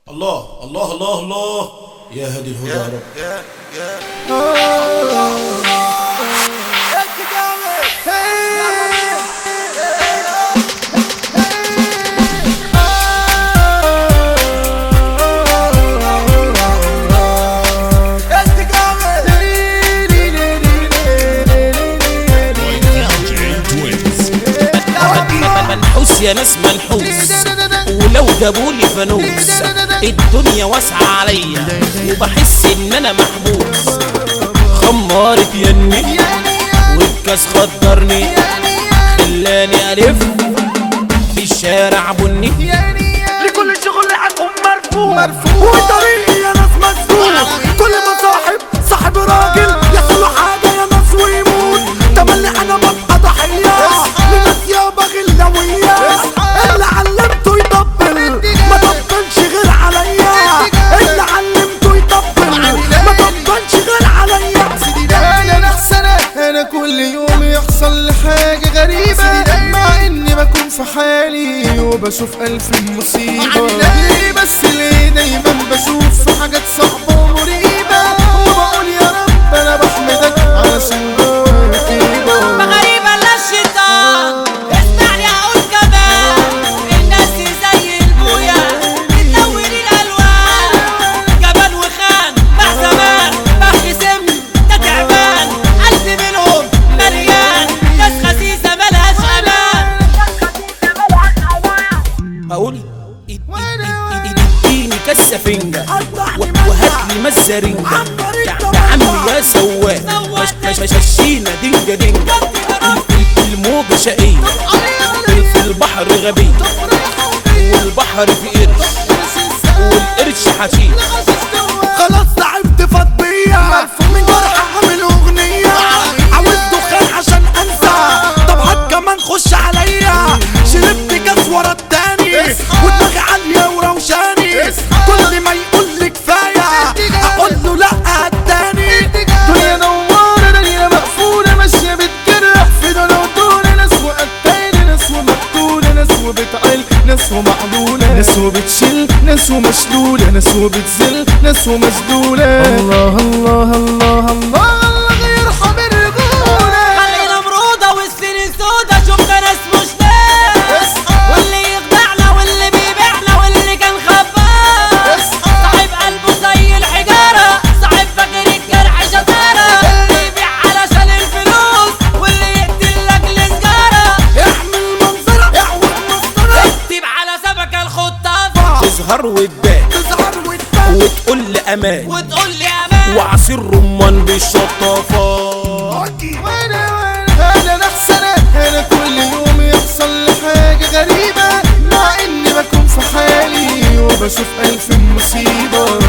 الله الله الله الله يا هادي الهدى يا رب Yeah, yeah. منحوس يا ناس منحوس ولو جابولي فانوس الدنيا واسعة عليا وبحس ان انا محبوس خمارة يني والكاس خدرني خلاني الف في الشارع بني لكل شغل عنهم مرفوع مرفوع وطريقي يا ناس مسدود كل ما صاحب صاحب راجل يحصل له حاجة يا ناس ويموت تملي انا ببقى ضحية لناس يابا غلاوية اللي علمته يطبل ما طبلش غير عليا اللي علمته يطبل ما طبلش غير عليا انا نحسنة انا كل يوم يحصل لي حاجة غريبة مع اني بكون في حالي وبشوف الف مصيبة ليه بس ليه دايما بشوف في حاجات صعبة ومريبة وبقول يا رب انا بحمدك على سنة غريبة للشيطان اسمعني اقول كمان الناس زي البويا بتدور الالوان جبان وخان مع زمان بحكي سم ده تعبان قلبي منهم مليان ناس خسيسة ملهاش امان اقول إد- إد- إد- إد- اديني كاسة فنجة و- وهات لي مزرنجة يا يا عم يا سواق مش مش مش مشينا دنجة دنجة ال- ال- الموجة شقية في- في البحر غبي والبحر في قرش والقرش حشيش خلاص تعبت فاض بيا من جرح اعمل اغنية عاوز دخان عشان انسى طب هات كمان خش عليا شربت كاس ورا التاني ودماغي عالية وروشاني كل ما يقول لي كفاية اقول له لا هداني دنيا نوارة دنيا مقفولة ماشية بتجرح في دولة ودولة ناس وقتالة ناس ومقتولة ناس وبتعل ناس ومعلولة ناس وبتشل ناس ومشلولة ناس وبتزل ناس ومسدولة الله الله الله الله الله يرحم الرجولة خلينا مرودة والسنين سودة شفنا ناس مش ناس واللي يخدعنا واللي بيبيعنا واللي كان خباز صاحب قلبه زي الحجارة صاحب فاكر الجرح شطارة اللي يبيع علشان الفلوس واللي يقتل لاجل سجارة اعمل منظرة اعوج مسطرة اكتب على سمكة الخطافة تظهر وتبان تظهر وتبان وتقول لي امان وتقول لي امان وعصير رمان بالشطافة وانا وانا انا نحسنة انا كل يوم يحصل لي حاجة غريبة مع اني بكون في حالي وبشوف الف مصيبة